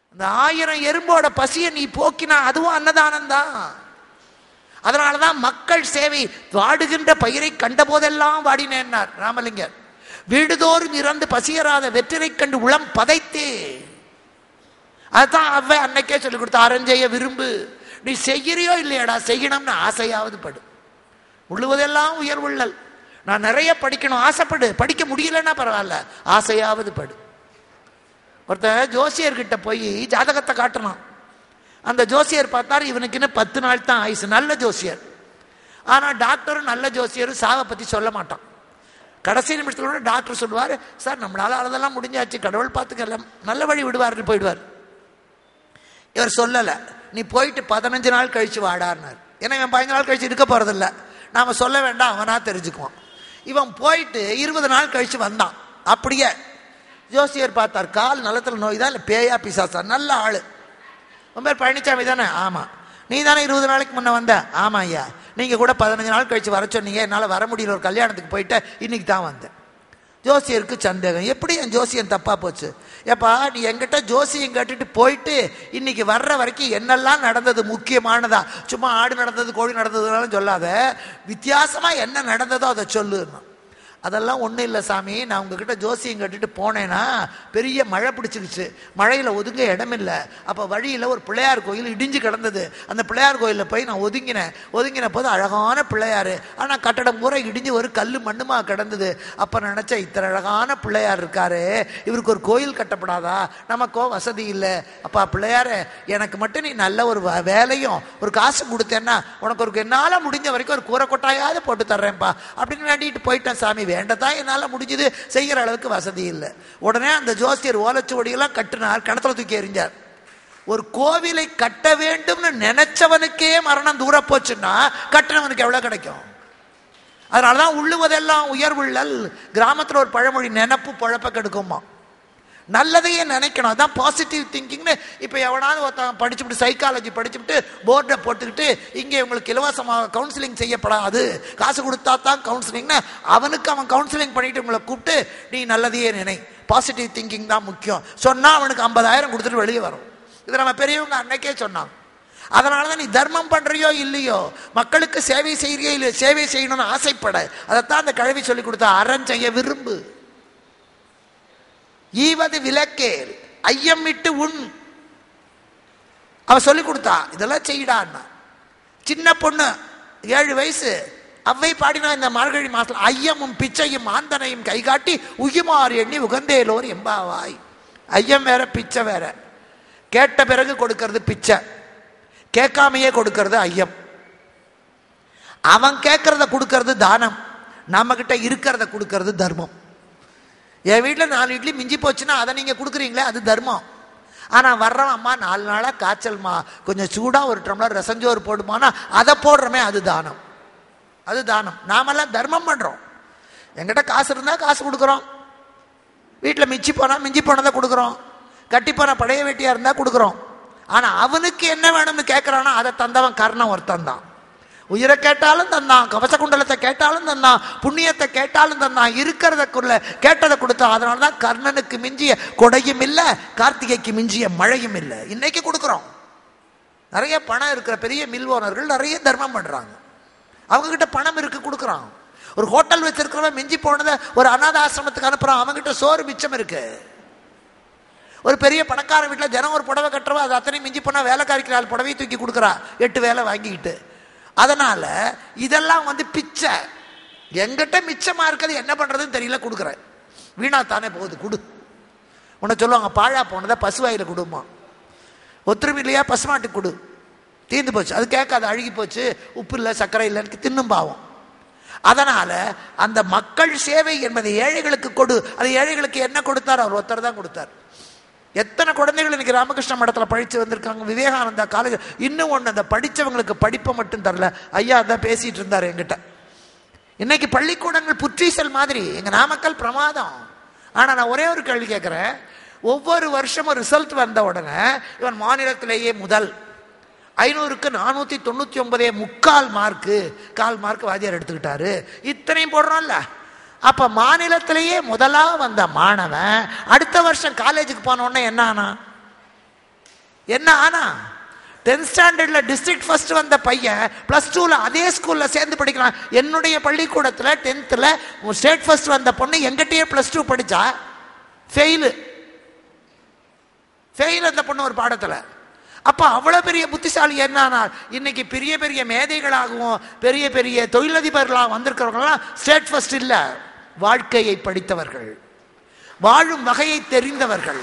அந்த ஆயிரம் எறும்போட பசியை நீ போக்கினா அதுவும் அன்னதானம் தான் அதனாலதான் மக்கள் சேவை வாடுகின்ற பயிரை கண்ட போதெல்லாம் வாடினேன்னார் ராமலிங்கர் வீடுதோறும் இறந்து பசியராத வெற்றிலை கண்டு உளம் பதைத்தே அதுதான் அவ்வை அன்னைக்கே சொல்லி கொடுத்த அரஞ்செய்ய விரும்பு நீ செய்கிறியோ இல்லையாடா செய்யணும்னு ஆசையாவது படு முழுவதெல்லாம் உயர்வுள்ளல் நான் நிறைய படிக்கணும் ஆசைப்படு படிக்க முடியலன்னா பரவாயில்ல ஆசையாவது படு ஒருத்தன் ஜோசியர்கிட்ட போய் ஜாதகத்தை காட்டணும் அந்த ஜோசியர் பார்த்தாரு இவனுக்கு இன்னும் பத்து நாள் தான் ஆயுசு நல்ல ஜோசியர் ஆனா டாக்டரும் நல்ல ஜோசியரும் சாவை பத்தி சொல்ல மாட்டான் கடைசி நிமிஷத்துல கூட டாக்டர் சொல்லுவார் சார் நம்மளால அதெல்லாம் முடிஞ்சாச்சு கடவுள் பார்த்துக்கலாம் நல்ல வழி விடுவார்னு போயிடுவார் இவர் சொல்லலை நீ போயிட்டு பதினஞ்சு நாள் கழிச்சு வாடார்னார் ஏன்னா இவன் பதினஞ்சு நாள் கழிச்சு இருக்க போறதில்ல நாம சொல்ல வேண்டாம் அவனா தெரிஞ்சுக்குவான் இவன் போயிட்டு இருபது நாள் கழிச்சு வந்தான் அப்படியே ஜோசியர் பார்த்தார் கால் நலத்தில் நோய் தான் இல்லை பேயா பிசாசா நல்ல ஆளு உன் பேர் பழனிசாமி தானே ஆமாம் நீ தானே இருபது நாளைக்கு முன்ன வந்த ஆமாம் ஐயா நீங்கள் கூட பதினஞ்சு நாள் கழிச்சு வர சொன்னீங்க என்னால் வர முடியல ஒரு கல்யாணத்துக்கு போயிட்டேன் இன்னைக்கு தான் வந்தேன் ஜோசியருக்கு சந்தேகம் எப்படி என் ஜோசியம் தப்பா போச்சு ஏப்பா நீ என்கிட்ட ஜோசியம் கேட்டுட்டு போயிட்டு இன்னைக்கு வர்ற வரைக்கும் என்னெல்லாம் நடந்தது முக்கியமானதா சும்மா ஆடு நடந்தது கோழி நடந்ததுனாலும் சொல்லாத வித்தியாசமா என்ன நடந்ததோ அதை சொல்லுன்னா அதெல்லாம் ஒன்றும் இல்லை சாமி நான் உங்ககிட்ட ஜோசியம் கேட்டுட்டு போனேன்னா பெரிய மழை பிடிச்சிருச்சு மழையில் ஒதுங்க இடமில்லை அப்போ வழியில் ஒரு பிள்ளையார் கோயில் இடிஞ்சு கிடந்தது அந்த பிள்ளையார் கோயிலில் போய் நான் ஒதுங்கினேன் ஒதுங்கின போது அழகான பிள்ளையார் ஆனால் கட்டடம் பூரா இடிஞ்சு ஒரு கல் மண்ணுமா கிடந்தது அப்போ நினச்சேன் இத்தனை அழகான பிள்ளையார் இருக்காரு இவருக்கு ஒரு கோயில் கட்டப்படாதா நமக்கோ வசதி இல்லை அப்பா பிள்ளையாரே எனக்கு மட்டும் நீ நல்ல ஒரு வ- வேலையும் ஒரு காசு கொடுத்தேன்னா உனக்கு ஒரு என்னால் முடிஞ்ச வரைக்கும் ஒரு கூரை கொட்டாயாவது போட்டு தர்றேன்ப்பா அப்படின்னு வேண்டிட்டு போயிட்டேன் சாமி வேண்டதான் என்னால் முடிஞ்சது செய்கிற அளவுக்கு வசதி இல்லை உடனே அந்த ஜோசியர் ஓலைச்சுவடியெல்லாம் கட்டினார் கிணத்துல தூக்கி எறிஞ்சார் ஒரு கோவிலை கட்ட வேண்டும்னு நினைச்சவனுக்கே மரணம் தூர போச்சுன்னா கட்டினவனுக்கு எவ்வளவு கிடைக்கும் அதனாலதான் உள்ளுவதெல்லாம் உயர்வுள்ளல் கிராமத்துல ஒரு பழமொழி நினப்பு பழப்ப கெடுக்குமா நல்லதையே நினைக்கணும் அதான் பாசிட்டிவ் திங்கிங்னு இப்போ எவனாவது ஒருத்தன் படிச்சுட்டு சைக்காலஜி படிச்சுட்டு போர்டை போட்டுக்கிட்டு இங்கே உங்களுக்கு இலவசமாக கவுன்சிலிங் செய்யப்படாது காசு கொடுத்தா தான் கவுன்சிலிங்னு அவனுக்கு அவன் கவுன்சிலிங் பண்ணிட்டு உங்களை கூப்பிட்டு நீ நல்லதையே நினை பாசிட்டிவ் திங்கிங் தான் முக்கியம் சொன்னா அவனுக்கு ஐம்பதாயிரம் கொடுத்துட்டு வெளியே வரும் இது நம்ம பெரியவங்க அன்னைக்கே சொன்னாங்க அதனால தான் நீ தர்மம் பண்றியோ இல்லையோ மக்களுக்கு சேவை செய்யறியோ இல்லையோ சேவை செய்யணும்னு ஆசைப்பட அதைத்தான் அந்த கழுவி சொல்லி கொடுத்தா அறம் செய்ய விரும்பு ஈவது விளக்கேல் ஐயம் விட்டு உண் அவ சொல்லி கொடுத்தா இதெல்லாம் செய்யடான்னா சின்ன பொண்ணு ஏழு வயசு அவ்வை பாடினா இந்த மார்கழி மாசத்துல ஐயமும் பிச்சையும் ஆந்தனையும் கை காட்டி உயுமாறு எண்ணி உகந்தேலோர் எம்பாவாய் ஐயம் வேற பிச்சை வேற கேட்ட பிறகு கொடுக்கறது பிச்சை கேட்காமையே கொடுக்கறது ஐயம் அவன் கேட்கறத கொடுக்கறது தானம் நம்ம கிட்ட இருக்கிறத கொடுக்கறது தர்மம் என் வீட்டில் நாலு இட்லி மிஞ்சி போச்சுன்னா அதை நீங்கள் கொடுக்குறீங்களே அது தர்மம் ஆனால் வர்றவன் அம்மா நாலு நாளாக காய்ச்சல்மா கொஞ்சம் சூடாக ஒரு டம்ளர் ரசஞ்சோறு போடுமானா அதை போடுறோமே அது தானம் அது தானம் நாமெல்லாம் தர்மம் பண்ணுறோம் எங்கிட்ட காசு இருந்தால் காசு கொடுக்குறோம் வீட்டில் மிஞ்சி போனால் மிஞ்சி போனதை கொடுக்குறோம் கட்டி போன பழைய வேட்டியாக இருந்தால் கொடுக்குறோம் ஆனால் அவனுக்கு என்ன வேணும்னு கேட்குறானோ அதை தந்தவன் கர்ணம் ஒருத்தன் தான் உயிரை கேட்டாலும் தந்தான் கவச குண்டலத்தை கேட்டாலும் தந்தான் புண்ணியத்தை கேட்டாலும் தந்தான் இருக்கிறதற்குள்ள கேட்டதை கொடுத்தான் அதனால தான் கர்ணனுக்கு மிஞ்சிய கொடையும் இல்லை கார்த்திகைக்கு மிஞ்சிய மழையும் இல்லை இன்னைக்கு கொடுக்குறோம் நிறைய பணம் இருக்கிற பெரிய மில் ஓனர்கள் நிறைய தர்மம் பண்றாங்க அவங்க கிட்ட பணம் இருக்கு கொடுக்குறான் ஒரு ஹோட்டல் வச்சிருக்கிறவன் மிஞ்சி போனதை ஒரு அனாத ஆசிரமத்துக்கு அனுப்புறான் அவன்கிட்ட சோறு மிச்சம் இருக்கு ஒரு பெரிய பணக்கார வீட்டில் தினம் ஒரு புடவை கட்டுறவா அது அத்தனை மிஞ்சி போனா வேலைக்காரிக்கு நாலு புடவையை தூக்கி கொடுக்குறா எட்டு வேலை வாங்கிக்கிட்டு அதனால இதெல்லாம் வந்து பிச்சை எங்கிட்ட மிச்சமா இருக்கிறது என்ன பண்றதுன்னு தெரியல கொடுக்குறேன் வீணா தானே போகுது கொடு உன்னை சொல்லுவாங்க பாழா போனதை பசுவாயில கொடுமா ஒத்துருமை இல்லையா பசுமாட்டுக்கு கொடு தீர்ந்து போச்சு அது கேட்காது அழுகி போச்சு உப்பு இல்லை சர்க்கரை இல்லைன்னு தின்னும் பாவம் அதனால அந்த மக்கள் சேவை என்பதை ஏழைகளுக்கு கொடு அது ஏழைகளுக்கு என்ன கொடுத்தார் அவர் ஒருத்தர் தான் கொடுத்தார் எத்தனை குழந்தைகள் இன்னைக்கு ராமகிருஷ்ண மடத்தில் படிச்சு வந்திருக்காங்க விவேகானந்தா காலேஜ் இன்னும் ஒன்று அந்த படித்தவங்களுக்கு படிப்பை மட்டும் தரல ஐயா தான் பேசிட்டு இருந்தார் என்கிட்ட இன்னைக்கு பள்ளிக்கூடங்கள் புற்றீசல் மாதிரி எங்க நாமக்கல் பிரமாதம் ஆனா நான் ஒரே ஒரு கேள்வி கேட்கிறேன் ஒவ்வொரு வருஷமும் ரிசல்ட் வந்த உடனே இவன் மாநிலத்திலேயே முதல் ஐநூறுக்கு நானூத்தி தொண்ணூத்தி ஒன்பதே முக்கால் மார்க்கு கால் மார்க் வாத்தியார் எடுத்துக்கிட்டாரு இத்தனையும் போடுறோம்ல அப்ப மாநிலத்திலேயே முதலா வந்த மாணவன் அடுத்த வருஷம் காலேஜுக்கு போன உடனே என்ன ஆனா என்ன ஆனா டென்த் ஸ்டாண்டர்ட்ல டிஸ்ட்ரிக்ட் ஃபர்ஸ்ட் வந்த பையன் பிளஸ் டூல அதே ஸ்கூல்ல சேர்ந்து படிக்கிறான் என்னுடைய பள்ளிக்கூடத்துல டென்த்ல ஸ்டேட் ஃபர்ஸ்ட் வந்த பொண்ணு எங்கிட்டயே பிளஸ் டூ படிச்சா ஃபெயிலு ஃபெயில் அந்த பொண்ணு ஒரு பாடத்துல அப்ப அவ்வளவு பெரிய புத்திசாலி என்னன்னா இன்னைக்கு பெரிய பெரிய மேதைகளாகவும் பெரிய பெரிய தொழிலதிபர்களாக வந்திருக்கிறவங்கலாம் ஸ்டேட் ஃபர்ஸ்ட் இல்ல வாழ்க்கையை படித்தவர்கள் வாழும் வகையை தெரிந்தவர்கள்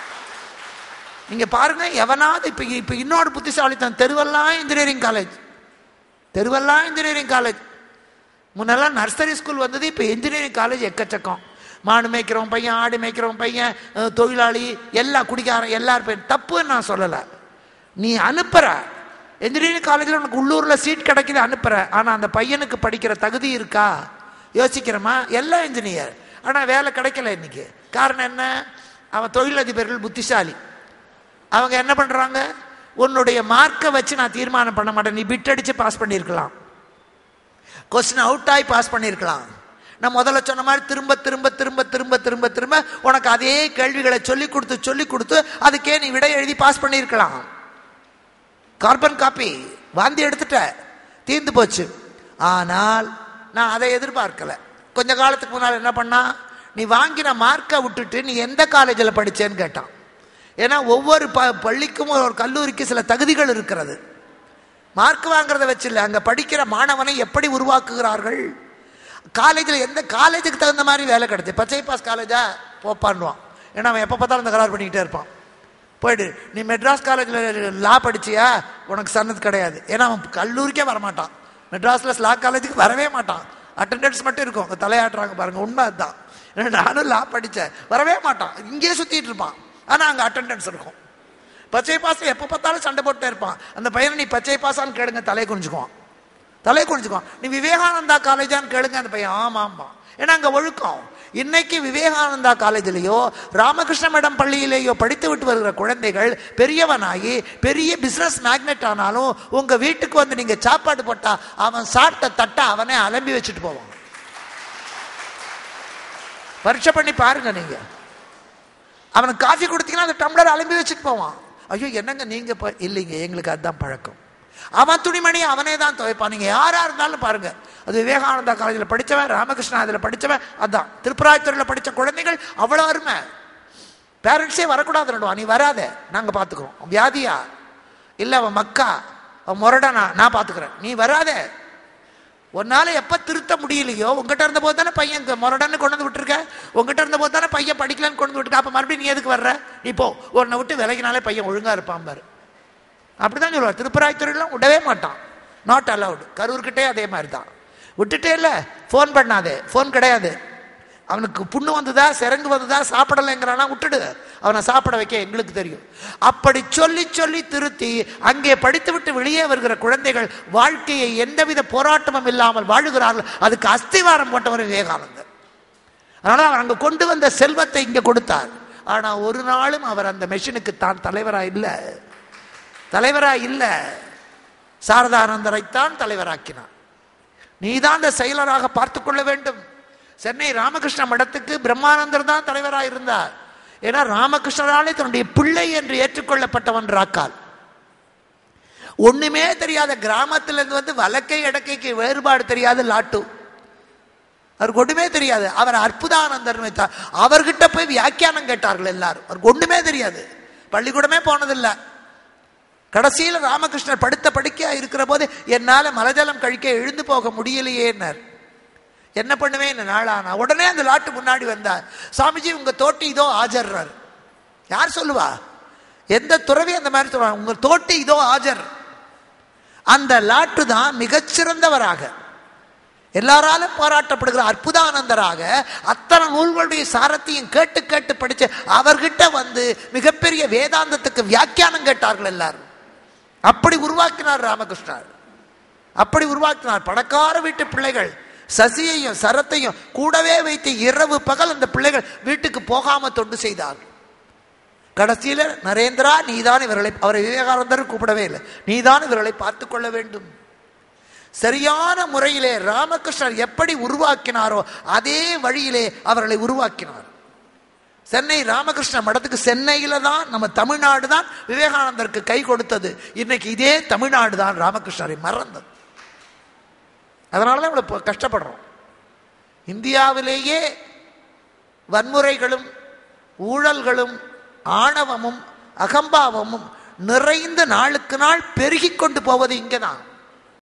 நீங்க பாருங்க எவனாவது இப்ப இப்ப இன்னொரு புத்திசாலித்தனம் தெருவெல்லாம் இன்ஜினியரிங் காலேஜ் தெருவெல்லாம் இன்ஜினியரிங் காலேஜ் முன்னெல்லாம் நர்சரி ஸ்கூல் வந்தது இப்போ இன்ஜினியரிங் காலேஜ் எக்கச்சக்கம் மாடு மேய்க்கிறவன் பையன் ஆடு மேய்க்கிறவன் பையன் அஹ், தொழிலாளி எல்லா குடிக்காரன் எல்லார் பையன் தப்புன்னு நான் சொல்லலை நீ அனுப்புற இன்ஜினியரிங் காலேஜில் உனக்கு உள்ளூரில் சீட் கிடைக்குது அனுப்புற ஆனால் அந்த பையனுக்கு படிக்கிற தகுதி இருக்கா யோசிக்கிறோமா எல்லாம் இன்ஜினியர் ஆனால் வேலை கிடைக்கல இன்னைக்கு காரணம் என்ன அவன் தொழிலதிபர்கள் புத்திசாலி அவங்க என்ன பண்றாங்க உன்னுடைய மார்க்கை வச்சு நான் தீர்மானம் பண்ண மாட்டேன் நீ பிட் அடிச்சு பாஸ் பண்ணியிருக்கலாம் கொஸ்டின் அவுட் ஆகி பாஸ் பண்ணியிருக்கலாம் நான் முதல்ல சொன்ன மாதிரி திரும்ப திரும்ப திரும்ப திரும்ப திரும்ப திரும்ப உனக்கு அதே கேள்விகளை சொல்லி கொடுத்து சொல்லி கொடுத்து அதுக்கே நீ விடை எழுதி பாஸ் பண்ணியிருக்கலாம் கார்பன் காப்பி வாந்தி எடுத்துட்ட தீர்ந்து போச்சு ஆனால் நான் அதை எதிர்பார்க்கல கொஞ்ச காலத்துக்கு முன்னால் என்ன பண்ணா நீ வாங்கின மார்க்கை விட்டுட்டு நீ எந்த காலேஜில் படிச்சேன்னு கேட்டான் ஏன்னா ஒவ்வொரு ப பள்ளிக்கும் ஒரு கல்லூரிக்கு சில தகுதிகள் இருக்கிறது மார்க் வாங்குறத வச்சு இல்லை அங்கே படிக்கிற மாணவனை எப்படி உருவாக்குகிறார்கள் காலேஜில் எந்த காலேஜுக்கு தகுந்த மாதிரி வேலை கிடைச்சு பச்சை பாஸ் காலேஜா போப்பான்னுவான் ஏன்னா அவன் எப்போ பார்த்தாலும் இந்த கலார் பண்ணிக்கிட்டே இருப்பான் போயிடு நீ மெட்ராஸ் காலேஜில் லா படிச்சியா உனக்கு சன்னது கிடையாது ஏன்னா அவன் கல்லூரிக்கே வரமாட்டான் மெட்ராஸில் லா காலேஜுக்கு வரவே மாட்டான் அட்டெண்டன்ஸ் மட்டும் இருக்கும் அவங்க தலையாட்டுறாங்க பாருங்க உண்மை அதுதான் ஏன்னா நானும் லா படித்தேன் வரவே மாட்டான் இங்கேயே சுற்றிட்டு இருப்பான் ஆனால் அங்கே அட்டெண்டன்ஸ் இருக்கும் பச்சை பாசம் எப்போ பார்த்தாலும் சண்டை போட்டே இருப்பான் அந்த பையனை நீ பச்சை பாசான்னு கேளுங்க தலையை குனிஞ்சுக்குவான் தலையை குனிஞ்சுக்குவான் நீ விவேகானந்தா காலேஜான்னு கேளுங்க அந்த பையன் ஆமா ஆமா ஏன்னா அங்க ஒழுக்கம் இன்னைக்கு விவேகானந்தா காலேஜிலேயோ ராமகிருஷ்ண மேடம் பள்ளியிலேயோ படித்து விட்டு வருகிற குழந்தைகள் பெரியவனாகி பெரிய பிசினஸ் மேக்னெட் ஆனாலும் உங்க வீட்டுக்கு வந்து நீங்க சாப்பாடு போட்டா அவன் சாப்பிட்ட தட்டை அவனே அலம்பி வச்சுட்டு போவான் பரீட்சை பண்ணி பாருங்க நீங்க அவனுக்கு காஃபி கொடுத்தீங்கன்னா அந்த டம்ளர் அலம்பி வச்சுட்டு போவான் ஐயோ என்னங்க நீங்க ப- இல்லைங்க எங்களுக்கு அதுதான் பழக்கம் அவன் துணிமணி அவனே தான் துவைப்பான் நீங்க யாரா இருந்தாலும் பாருங்க அது விவேகானந்தா காலேஜில் படிச்சவன் ராமகிருஷ்ணா அதில் படிச்சவன் அதான் திருப்பராய்த்துறையில் படிச்ச குழந்தைகள் அவ்வளோ அருமை பேரண்ட்ஸே வரக்கூடாதுன்னுடுவா நீ வராத நாங்க பார்த்துக்குறோம் அவன் வியாதியா இல்லை அவன் மக்கா அவன் முரடனா நான் பார்த்துக்கிறேன் நீ வராத உன்னால எப்ப திருத்த முடியலையோ உங்ககிட்ட இருந்த போது தானே பையன் இங்க முரடன்னு கொண்டு வந்து விட்டுருக்க உங்ககிட்ட இருந்த போது தானே பையன் படிக்கலான்னு கொண்டு வந்து விட்டுருக்க அப்ப மறுபடியும் நீ எதுக்கு வர்ற நீ போ உன்னை விட்டு விலகினாலே பையன் ஒழுங்கா இருப்பான் பாரு அப்படிதான் சொல்லுவார் திருப்பராய்த்துறையெல்லாம் விடவே மாட்டான் நாட் அலவுட் கரூர்கிட்டே அதே மாதிரி தான் விட்டுட்டே இல்லை ஃபோன் பண்ணாதே ஃபோன் கிடையாது அவனுக்கு புண்ணு வந்ததா சிறங்கு வந்ததா சாப்பிடலைங்கிறானா விட்டுடு அவனை சாப்பிட வைக்க எங்களுக்கு தெரியும் அப்படி சொல்லி சொல்லி திருத்தி அங்கே படித்து விட்டு வெளியே வருகிற குழந்தைகள் வாழ்க்கையை எந்தவித போராட்டமும் இல்லாமல் வாழுகிறார்கள் அதுக்கு அஸ்திவாரம் போட்டவர் விவேகானந்தர் அதனால அவர் அங்க கொண்டு வந்த செல்வத்தை இங்க கொடுத்தார் ஆனா ஒரு நாளும் அவர் அந்த மெஷினுக்கு தான் தலைவரா இல்லை தலைவரா இல்லை சாரதானந்தரைத்தான் தலைவராக்கினார் நீதான் அந்த செயலராக பார்த்து கொள்ள வேண்டும் சென்னை ராமகிருஷ்ண மடத்துக்கு பிரம்மானந்தர் தான் தலைவராக இருந்தார் ஏன்னா ராமகிருஷ்ணராலே தன்னுடைய பிள்ளை என்று ஏற்றுக்கொள்ளப்பட்டவன் ராக்கால் ஒண்ணுமே தெரியாத கிராமத்துல இருந்து வந்து வலக்கை இடக்கைக்கு வேறுபாடு தெரியாத லாட்டு அவருக்கு ஒண்ணுமே தெரியாது அவர் அற்புதானந்தர் வைத்தார் அவர்கிட்ட போய் வியாக்கியானம் கேட்டார்கள் எல்லாரும் அவருக்கு ஒண்ணுமே தெரியாது பள்ளிக்கூடமே போனதில்லை கடைசியில் ராமகிருஷ்ணர் படுத்த படுக்கையா இருக்கிற போது என்னால மலஜலம் கழிக்க எழுந்து போக முடியலையேன்னார் என்ன பண்ணுவேன் இந்த நாளானா உடனே அந்த லாட்டு முன்னாடி வந்தார் சாமிஜி உங்க தோட்டி இதோ ஆஜர்றார் யார் சொல்லுவா எந்த துறவி அந்த மாதிரி சொல்லுவாங்க உங்க தோட்டி இதோ ஆஜர் அந்த லாட்டு தான் மிகச்சிறந்தவராக எல்லாராலும் பாராட்டப்படுகிற அற்புதானந்தராக அத்தனை நூல்களுடைய சாரத்தையும் கேட்டு கேட்டு படிச்சு அவர்கிட்ட வந்து மிகப்பெரிய வேதாந்தத்துக்கு வியாக்கியானம் கேட்டார்கள் எல்லாரும் அப்படி உருவாக்கினார் ராமகிருஷ்ணர் அப்படி உருவாக்கினார் பணக்கார வீட்டு பிள்ளைகள் சசியையும் சரத்தையும் கூடவே வைத்து இரவு பகல் அந்த பிள்ளைகள் வீட்டுக்கு போகாம தொண்டு செய்தார்கள் கடைசியில நரேந்திரா நீதான் இவர்களை அவரை விவேகானந்தர் கூப்பிடவே இல்லை நீதான் இவர்களை பார்த்து கொள்ள வேண்டும் சரியான முறையிலே ராமகிருஷ்ணர் எப்படி உருவாக்கினாரோ அதே வழியிலே அவர்களை உருவாக்கினார் சென்னை ராமகிருஷ்ண மடத்துக்கு சென்னையில தான் நம்ம தமிழ்நாடு தான் விவேகானந்தருக்கு கை கொடுத்தது இன்னைக்கு இதே தமிழ்நாடு தான் ராமகிருஷ்ணரை மறந்தது அதனால தான் இவ்வளோ கஷ்டப்படுறோம் இந்தியாவிலேயே வன்முறைகளும் ஊழல்களும் ஆணவமும் அகம்பாவமும் நிறைந்த நாளுக்கு நாள் பெருகிக் கொண்டு போவது இங்கே தான்